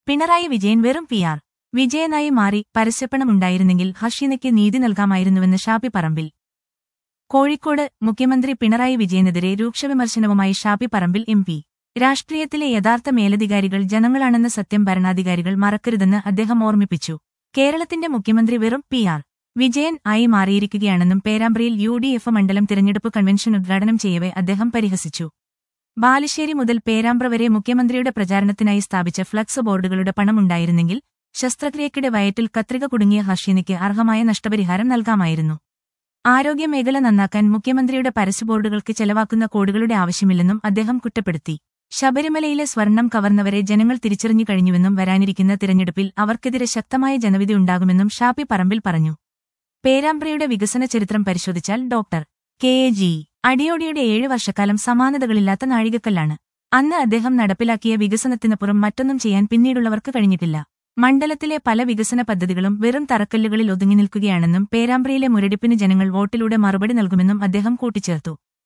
പിണറായി വിജയൻ വെറും P R വിജയനായി മാറി പരസ്യപ്പണമുണ്ടായിരുന്നെങ്കിൽ ഹഷീനയ്ക്ക് നീതി നൽകാമായിരുന്നുവെന്ന് ഷാപ്പി പറമ്പിൽ കോഴിക്കോട് മുഖ്യമന്ത്രി പിണറായി വിജയനെതിരെ രൂക്ഷവിമർശനവുമായി ഷാപ്പി പറമ്പിൽ എം പി രാഷ്ട്രീയത്തിലെ യഥാർത്ഥ മേലധികാരികൾ ജനങ്ങളാണെന്ന സത്യം ഭരണാധികാരികൾ മറക്കരുതെന്ന് അദ്ദേഹം ഓർമ്മിപ്പിച്ചു കേരളത്തിന്റെ മുഖ്യമന്ത്രി വെറും പി ആർ വിജയൻ ആയി മാറിയിരിക്കുകയാണെന്നും പേരാമ്പ്രയിൽ യു ഡി എഫ് മണ്ഡലം തിരഞ്ഞെടുപ്പ് കൺവെൻഷൻ ഉദ്ഘാടനം ചെയ്യവെ അദ്ദേഹം പരിഹസിച്ചു ബാലുശ്ശേരി മുതൽ പേരാമ്പ്ര വരെ മുഖ്യമന്ത്രിയുടെ പ്രചാരണത്തിനായി സ്ഥാപിച്ച ഫ്ലക്സ് ബോർഡുകളുടെ പണമുണ്ടായിരുന്നെങ്കിൽ ശസ്ത്രക്രിയക്കിടെ വയറ്റിൽ കത്രിക കുടുങ്ങിയ ഹർഷീനയ്ക്ക് അർഹമായ നഷ്ടപരിഹാരം നൽകാമായിരുന്നു ആരോഗ്യമേഖല നന്നാക്കാൻ മുഖ്യമന്ത്രിയുടെ പരസ്യബോർഡുകൾക്ക് ചെലവാക്കുന്ന കോടികളുടെ ആവശ്യമില്ലെന്നും അദ്ദേഹം കുറ്റപ്പെടുത്തി ശബരിമലയിലെ സ്വർണം കവർന്നവരെ ജനങ്ങൾ തിരിച്ചറിഞ്ഞു കഴിഞ്ഞുവെന്നും വരാനിരിക്കുന്ന തിരഞ്ഞെടുപ്പിൽ അവർക്കെതിരെ ശക്തമായ ജനവിധി ഉണ്ടാകുമെന്നും ഷാപ്പി പറമ്പിൽ പറഞ്ഞു പേരാമ്പ്രയുടെ വികസന ചരിത്രം പരിശോധിച്ചാൽ ഡോക്ടർ കെ എ ജി അടിയോടിയുടെ ഏഴ് വർഷക്കാലം സമാനതകളില്ലാത്ത നാഴികക്കല്ലാണ് അന്ന് അദ്ദേഹം നടപ്പിലാക്കിയ വികസനത്തിനപ്പുറം മറ്റൊന്നും ചെയ്യാൻ പിന്നീടുള്ളവർക്ക് കഴിഞ്ഞിട്ടില്ല മണ്ഡലത്തിലെ പല വികസന പദ്ധതികളും വെറും തറക്കല്ലുകളിൽ ഒതുങ്ങി നിൽക്കുകയാണെന്നും പേരാമ്പ്രയിലെ മുരടിപ്പിന് ജനങ്ങൾ വോട്ടിലൂടെ മറുപടി നൽകുമെന്നും അദ്ദേഹം കൂട്ടിച്ചേർത്തു